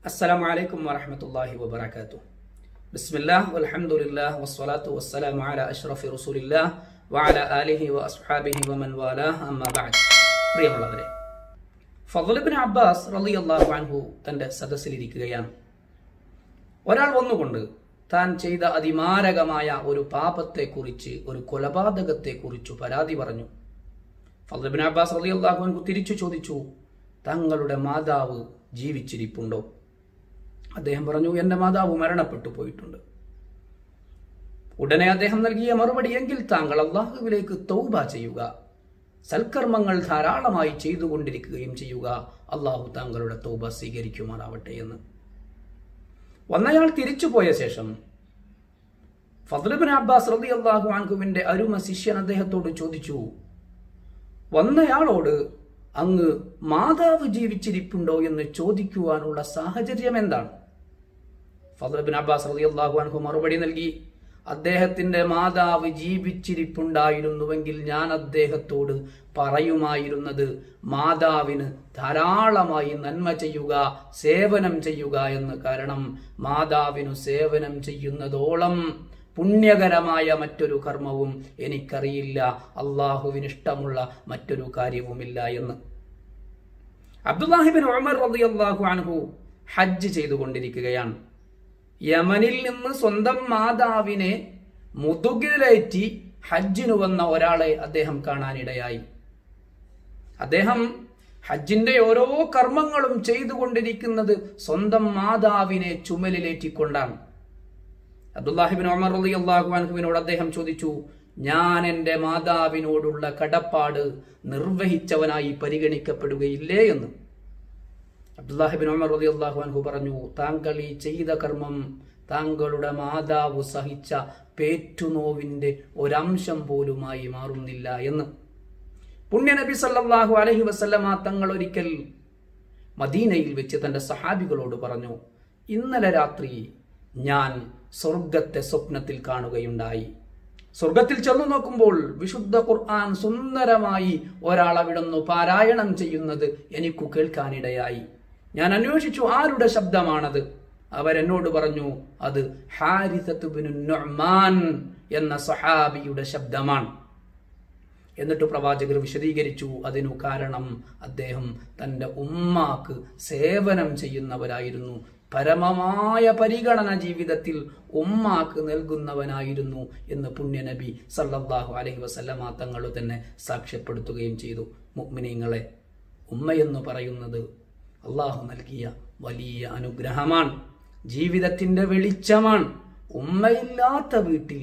السلام عليكم ورحمة الله وبركاته بسم الله والحمد لله والصلاة والسلام على أشرف رسول الله وعلى آله وأصحابه ومن والاه أما بعد പ്രിയമുള്ളവരെ ഫضലിബിൻ അബ്ബാസ് റളിയല്ലാഹു അൻഹു തന്റെ സദസ്സിലിരിക്കുകയാണ് ഒരാൾ വന്നുകൊണ്ട് താൻ ചെയ്ത അതിമാരകമായ ഒരു പാപത്തെക്കുറിച്ച് ഒരു കൊലപാതകത്തെക്കുറിച്ച് പരാതി പറഞ്ഞു ഫضലിബിൻ അബ്ബാസ് റളിയല്ലാഹു അൻഹു തിരിച്ചു ചോദിച്ചു തങ്ങളുടെ മാതാവ് ജീവിച്ചിരിപ്പുണ്ടോ അദ്ദേഹം പറഞ്ഞു എൻ്റെ മാതാവ് മരണപ്പെട്ടു പോയിട്ടുണ്ട് ഉടനെ അദ്ദേഹം നൽകിയ മറുപടി എങ്കിൽ താങ്കൾ അള്ളാഹുവിലേക്ക് തൗബ ചെയ്യുക സൽക്കർമ്മങ്ങൾ ധാരാളമായി ചെയ്തുകൊണ്ടിരിക്കുകയും ചെയ്യുക അള്ളാഹു താങ്കളുടെ തൗബ സ്വീകരിക്കുമാറാവട്ടെ എന്ന് വന്നയാൾ തിരിച്ചുപോയ ശേഷം ഫضലബിൻ അബ്ബാസ് റതി അള്ളാഹു അൻഹുവിന്റെ അരുമ ശിഷ്യൻ അദ്ദേഹത്തോട് ചോദിച്ചു വന്നയാളോട് അങ്ങ് മാതാവ് ജീവിച്ചിരിപ്പുണ്ടോ എന്ന് ചോദിക്കുവാനുള്ള സാഹചര്യം എന്താണ് ഫضലബിൻ അബ്ബാസ് റതി അള്ളാഹു അൻഹു മറുപടി നൽകി അദ്ദേഹത്തിന്റെ മാതാവ് ജീവിച്ചിരിപ്പുണ്ടായിരുന്നുവെങ്കിൽ ഞാൻ അദ്ദേഹത്തോട് പറയുമായിരുന്നത് മാതാവിന് ധാരാളമായി നന്മ ചെയ്യുക സേവനം ചെയ്യുക എന്ന് കാരണം മാതാവിനു സേവനം ചെയ്യുന്നതോളം പുണ്യകരമായ മറ്റൊരു കർമ്മവും എനിക്കറിയില്ല അള്ളാഹുവിന് ഇഷ്ടമുള്ള മറ്റൊരു കാര്യവുമില്ല എന്ന് അബ്ദുല്ലാഹിബിൻ ഉമർ റളിയല്ലാഹു അൻഹു ഹജ്ജ് ചെയ്തുകൊണ്ടിരിക്കുകയാണ് യമനിൽ നിന്ന് സ്വന്തം മാതാവിനെ മുതുകിലേറ്റി ഹജ്ജിനു വന്ന ഒരാളെ അദ്ദേഹം കാണാനിടയായി അദ്ദേഹം ഹജ്ജിന്റെ ഓരോ കർമ്മങ്ങളും ചെയ്തുകൊണ്ടിരിക്കുന്നത് സ്വന്തം മാതാവിനെ ചുമലിലേറ്റിക്കൊണ്ടാണ് അബ്ദുല്ലാഹിബിൻ ഉമർ റളി അള്ളാഹു അൻഹുവിനോട് അദ്ദേഹം ചോദിച്ചു ഞാൻ എൻ്റെ മാതാവിനോടുള്ള കടപ്പാട് നിർവഹിച്ചവനായി പരിഗണിക്കപ്പെടുകയില്ലേ എന്ന് അബ്ദുല്ലാഹിബിൻ ഉമർ റളി അള്ളാഹു അൻഹു പറഞ്ഞു താങ്കൾ ഈ ചെയ്ത കർമ്മം താങ്കളുടെ മാതാവ് സഹിച്ച പേറ്റുനോവിന്റെ ഒരംശം പോലുമായി മാറുന്നില്ല എന്ന് പുണ്യനബി സല്ലല്ലാഹു അലൈഹി വസല്ലമ തങ്ങൾ ഒരിക്കൽ മദീനയിൽ വെച്ച് തന്റെ സഹാബികളോട് പറഞ്ഞു ഇന്നലെ രാത്രി ഞാൻ സ്വർഗത്തെ സ്വപ്നത്തിൽ കാണുകയുണ്ടായി സ്വർഗത്തിൽ ചെന്നു നോക്കുമ്പോൾ വിശുദ്ധ ഖുർആൻ സുന്ദരമായി ഒരാൾ അവിടുന്ന് പാരായണം ചെയ്യുന്നത് എനിക്കു കേൾക്കാനിടയായി ഞാൻ അന്വേഷിച്ചു ആരുടെ ശബ്ദമാണത് അവരെന്നോട് പറഞ്ഞു അത് ഹാരിസത്തുബിനു നുഅ്മാൻ എന്ന സഹാബിയുടെ ശബ്ദമാണ് എന്നിട്ട് പ്രവാചകർ വിശദീകരിച്ചു അതിനു കാരണം അദ്ദേഹം തൻ്റെ ഉമ്മാക്ക് സേവനം ചെയ്യുന്നവരായിരുന്നു പരമമായ പരിഗണന ജീവിതത്തിൽ ഉമ്മാക്ക് നൽകുന്നവനായിരുന്നു എന്ന് പുണ്യനബി സല്ലല്ലാഹു അലൈഹി വസല്ലമ തങ്ങൾ തന്നെ സാക്ഷ്യപ്പെടുത്തുകയും ചെയ്തു മുഅ്മിനീങ്ങളെ ഉമ്മയെന്ന് പറയുന്നത് അള്ളാഹു നൽകിയ വലിയ അനുഗ്രഹമാണ് ജീവിതത്തിന്റെ വെളിച്ചമാണ് ഉമ്മയില്ലാത്ത വീട്ടിൽ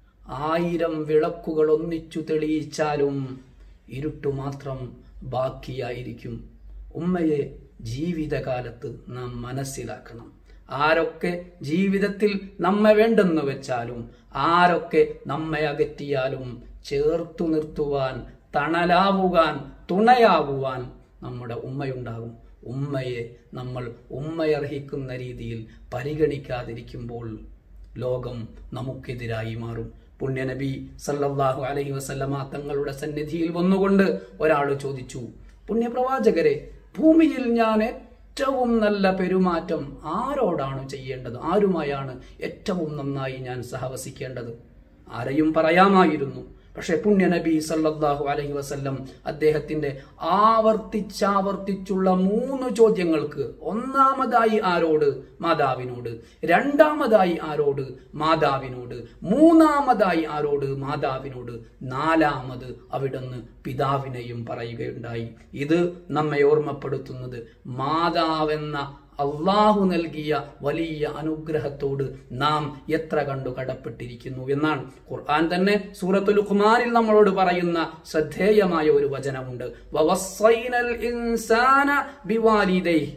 ആയിരം വിളക്കുകൾ ഒന്നിച്ചു തെളിയിച്ചാലും ഇരുട്ടു മാത്രം ബാക്കിയായിരിക്കും ഉമ്മയെ ജീവിതകാലത്ത് നാം മനസ്സിലാക്കണം ആരൊക്കെ ജീവിതത്തിൽ നമ്മെ വേണ്ടെന്ന് വെച്ചാലും ആരൊക്കെ നമ്മെ അകറ്റിയാലും ചേർത്തു നിർത്തുവാൻ തണലാവുവാൻ തുണയാവുവാൻ നമ്മുടെ ഉമ്മയുണ്ടാകും ഉമ്മയെ നമ്മൾ ഉമ്മയർഹിക്കുന്ന രീതിയിൽ പരിഗണിക്കാതിരിക്കുമ്പോൾ ലോകം നമുക്കെതിരായി മാറും പുണ്യനബി സല്ലല്ലാഹു അലൈഹി വസല്ലമ തങ്ങളുടെ സന്നിധിയിൽ വന്നുകൊണ്ട് ഒരാൾ ചോദിച്ചു പുണ്യപ്രവാചകരെ ഭൂമിയിൽ ഞാൻ ഏറ്റവും നല്ല പെരുമാറ്റം ആരോടാണ് ചെയ്യേണ്ടത് ആരുമായാണ് ഏറ്റവും നന്നായി ഞാൻ സഹവസിക്കേണ്ടത് ആരെയും പറയാമായിരുന്നു പക്ഷെ പുണ്യനബി സല്ലല്ലാഹു അലൈഹി വസല്ലം അദ്ദേഹത്തിന്റെ ആവർത്തിച്ചാവർത്തിച്ചുള്ള മൂന്ന് ചോദ്യങ്ങൾക്ക് ഒന്നാമതായി ആരോട് മാതാവിനോട് രണ്ടാമതായി ആരോട് മാതാവിനോട് മൂന്നാമതായി ആരോട് മാതാവിനോട് നാലാമത് അവിടുന്ന് പിതാവിനെയും പറയുകയുണ്ടായി ഇത് നമ്മെ ഓർമ്മപ്പെടുത്തുന്നത് മാതാവെന്ന അള്ളാഹു നൽകിയ വലിയ അനുഗ്രഹത്തോട് നാം എത്ര കണ്ടു കടപ്പെട്ടിരിക്കുന്നു എന്നാണ് ഖുർആൻ തന്നെ സൂറത്തുൽ ഖുമാനിൽ നമ്മളോട് പറയുന്ന ശ്രദ്ധേയമായ ഒരു വചനമുണ്ട് വവസ്സൈനൽ ഇൻസാന ബിവാലിദൈഹി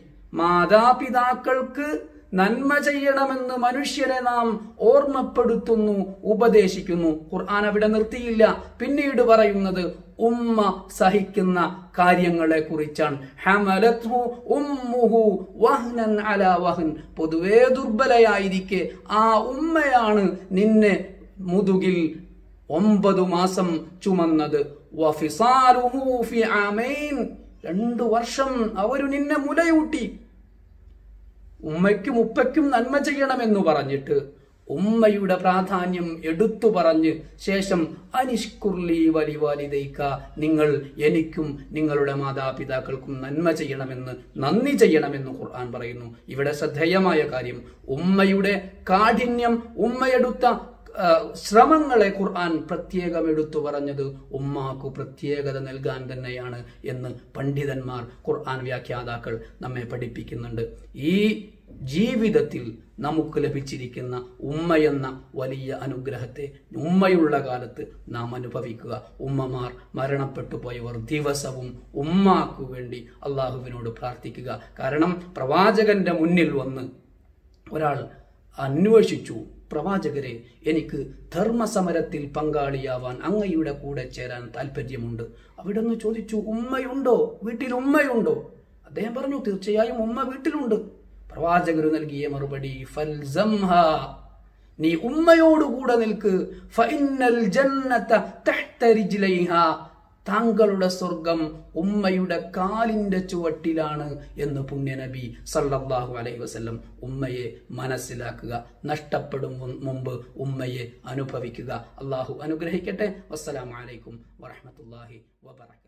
മാതാപിതാക്കൾക്ക് നന്മ ചെയ്യണമെന്ന് മനുഷ്യരെ നാം ഓർമ്മപ്പെടുത്തുന്നു ഉപദേശിക്കുന്നു ഖുർആൻ അവിടെ നിർത്തിയില്ല പിന്നീട് പറയുന്നത് ഉമ്മ സഹിക്കുന്ന കാര്യങ്ങളെ കുറിച്ചാണ് ഹമലത്ഹു ഉമ്മുഹു വഹ്നൻ അലാ വഹൻ പൊതുവേ ദുർബലയായിരിക്കെ ആ ഉമ്മയാണ് നിന്നെ മുതുകിൽ ഒമ്പതു മാസം ചുമന്നത് വഫിസാലുഹു ഫി ആമൈൻ രണ്ടു വർഷം അവരു നിന്നെ മുലയൂട്ടി ഉമ്മയ്ക്കും ഉപ്പയ്ക്കും നന്മ ചെയ്യണമെന്ന് പറഞ്ഞിട്ട് ഉമ്മയുടെ പ്രാധാന്യം എടുത്തു പറഞ്ഞ് ശേഷം അനിഷ്കുർലി വലി വാലിദൈക്ക നിങ്ങൾ എനിക്കും നിങ്ങളുടെ മാതാപിതാക്കൾക്കും നന്മ ചെയ്യണമെന്ന് നന്ദി ചെയ്യണമെന്ന് ഖുർആൻ പറയുന്നു ഇവിടെ ശ്രദ്ധേയമായ കാര്യം ഉമ്മയുടെ കാഠിന്യം ഉമ്മയെടുത്ത ആ, ശ്രമങ്ങളെ ഖുർആൻ പ്രത്യേകം എടുത്തു പറഞ്ഞത് ഉമ്മാക്കു പ്രത്യേകത നൽകാൻ തന്നെയാണ് എന്ന് പണ്ഡിതന്മാർ ഖുർആൻ വ്യാഖ്യാതാക്കൾ നമ്മെ പഠിപ്പിക്കുന്നുണ്ട് ഈ ജീവിതത്തിൽ നമുക്ക് ലഭിച്ചിരിക്കുന്ന ഉമ്മയെന്ന വലിയ അനുഗ്രഹത്തെ ഉമ്മയുള്ള കാലത്ത് നാം അനുഭവിക്കുക ഉമ്മമാർ മരണപ്പെട്ടു പോയവർ ദിവസവും ഉമ്മാക്കു വേണ്ടി അള്ളാഹുവിനോട് പ്രാർത്ഥിക്കുക കാരണം പ്രവാചകന്റെ മുന്നിൽ വന്ന് ഒരാൾ അന്വേഷിച്ചു പ്രവാചകരെ എനിക്ക് ധർമ്മസമരത്തിൽ പങ്കാളിയാവാൻ അങ്ങയുടെ കൂടെ ചേരാൻ താല്പര്യമുണ്ട് അവിടെ നിന്ന് ചോദിച്ചു ഉമ്മയുണ്ടോ വീട്ടിൽ ഉമ്മയുണ്ടോ അദ്ദേഹം പറഞ്ഞു തീർച്ചയായും ഉമ്മ വീട്ടിലുണ്ട് പ്രവാചകർ നൽകിയ മറുപടി ഫൽസംഹ നീ ഉമ്മയോടുകൂടെ നിൽക്ക് ഫഇന്നൽ ജന്നത തഹ്ത റിജ്ലൈഹ താങ്കളുടെ സ്വർഗം ഉമ്മയുടെ കാലിന്റെ ചുവട്ടിലാണ് എന്ന് പുണ്യനബി സല്ലല്ലാഹു അലൈഹി വസല്ലം ഉമ്മയെ മനസ്സിലാക്കുക നഷ്ടപ്പെടും മുമ്പ് ഉമ്മയെ അനുഭവിക്കുക അള്ളാഹു അനുഗ്രഹിക്കട്ടെ വസ്സലാമു അലൈക്കും വറഹ്മത്തുള്ളാഹി വബറകാതുഹു